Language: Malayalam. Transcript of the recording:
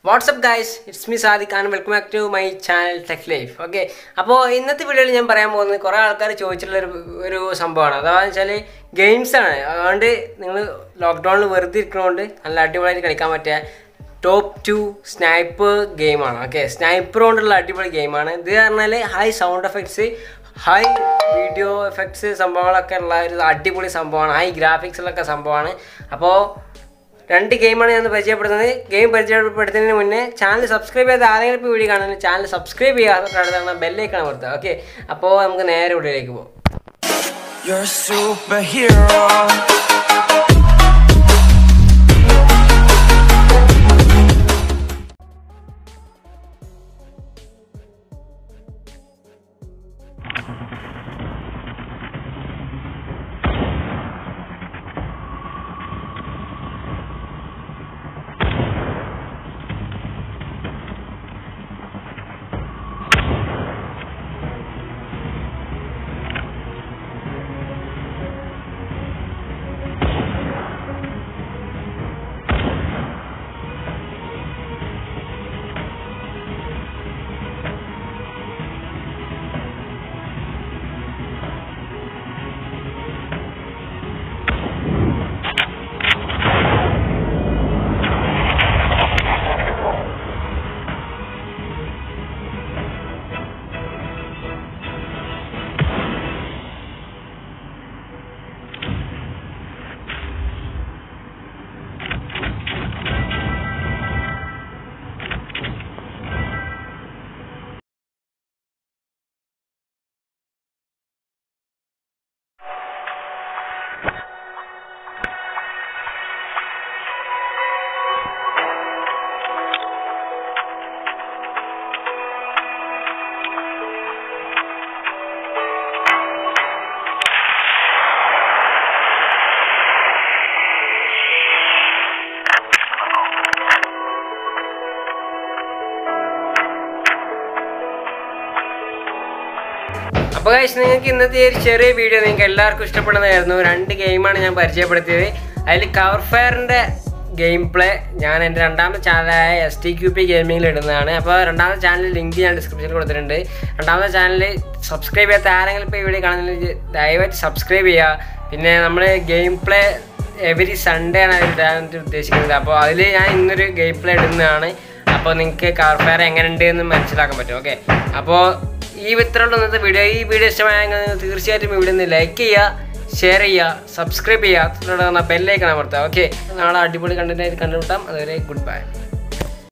WhatsApp guys it's me Sadiq and welcome back to my channel tech life okay അപ്പോൾ ഇന്നത്തെ വീഡിയോയിൽ ഞാൻ പറയാൻ പോകുന്നത് കുറേ ആൾക്കാർ ചോദിച്ചിട്ടുള്ള ഒരു ഒരു സംഭവമാണ് അതാണെന്ന് വെച്ചാൽ ഗെയിംസാണ് അതുകൊണ്ട് നിങ്ങൾ ലോക്ക്ഡൗണിൽ വെറുതെ ഇരിക്കുന്നതുകൊണ്ട് നല്ല അടിപൊളിയായിട്ട് കളിക്കാൻ പറ്റിയ ടോപ്പ് ടു സ്നൈപ്പർ ഗെയിമാണ് ഓക്കെ സ്നൈപ്പർ കൊണ്ടുള്ള അടിപൊളി ഗെയിമാണ് ഇത് പറഞ്ഞാൽ high sound effects high video effects സംഭവങ്ങളൊക്കെ ഉള്ള ഒരു അടിപൊളി സംഭവമാണ് ഹൈ ഗ്രാഫിക്സിലൊക്കെ സംഭവമാണ് അപ്പോൾ രണ്ട് ഗെയിമാണ് ഞാൻ പരിചയപ്പെടുത്തുന്നത് ഗെയിം പരിചയപ്പെടുത്തുന്നതിന് മുന്നേ ചാനൽ സബ്സ്ക്രൈബ് ചെയ്ത് ആരെങ്കിലും ഇപ്പോൾ വീഡിയോ കാണുന്നത് ചാനൽ സബ്സ്ക്രൈബ് ചെയ്യാതെ ബെല്ലേക്കാണ് കൊടുത്തത് ഓക്കെ അപ്പോൾ നമുക്ക് നേരെ വീഡിയോയിലേക്ക് പോകാം You're a superhero. അപ്പോൾ കഴിച്ച് നിങ്ങൾക്ക് ഇന്നത്തെ ഈ ഒരു ചെറിയ വീഡിയോ നിങ്ങൾക്ക് എല്ലാവർക്കും ഇഷ്ടപ്പെടുന്നതായിരുന്നു രണ്ട് ഗെയിമാണ് ഞാൻ പരിചയപ്പെടുത്തിയത് അതിൽ കവർ ഫയറിൻ്റെ ഗെയിം പ്ലേ ഞാൻ എൻ്റെ രണ്ടാമത്തെ ചാനലായ എസ് ടി ക്യു പി ഗെയിമിങ്ങിൽ ഇടുന്നതാണ് അപ്പോൾ രണ്ടാമത്തെ ചാനൽ ലിങ്ക് ഞാൻ ഡിസ്ക്രിപ്ഷനിൽ കൊടുത്തിട്ടുണ്ട് രണ്ടാമത്തെ ചാനൽ സബ്സ്ക്രൈബ് ചെയ്യാത്ത ആരെങ്കിലും ഇപ്പോൾ ഈ വീഡിയോ കാണുന്നതിൽ ദയവായിട്ട് സബ്സ്ക്രൈബ് ചെയ്യുക പിന്നെ നമ്മൾ ഗെയിം പ്ലേ എവരി സൺഡേ ആണ് അത് ഇടാനായിട്ട് ഉദ്ദേശിക്കുന്നത് അപ്പോൾ അതിൽ ഞാൻ ഇന്നൊരു ഗെയിം പ്ലേ ഇടുന്നതാണ് അപ്പോൾ നിങ്ങൾക്ക് കാർ ഫെയർ എങ്ങനെ ഉണ്ട് എന്ന് മനസ്സിലാക്കാൻ പറ്റും ഓക്കെ അപ്പോൾ ഈ ഇത്രയുള്ള ഇന്നത്തെ വീഡിയോ ഈ വീഡിയോ ഇഷ്ടമായെങ്കിൽ നിങ്ങൾ തീർച്ചയായിട്ടും ഇവിടെ നിന്ന് ലൈക്ക് ചെയ്യുക ഷെയർ ചെയ്യുക സബ്സ്ക്രൈബ് ചെയ്യുക ബെല്ലൈക്കണം അമർത്തുക ഓക്കെ നാളെ അടിപൊളി കണ്ടന്റ് ആയിട്ട് കണ്ടുമുട്ടാം അതുവരെ ഗുഡ് ബൈ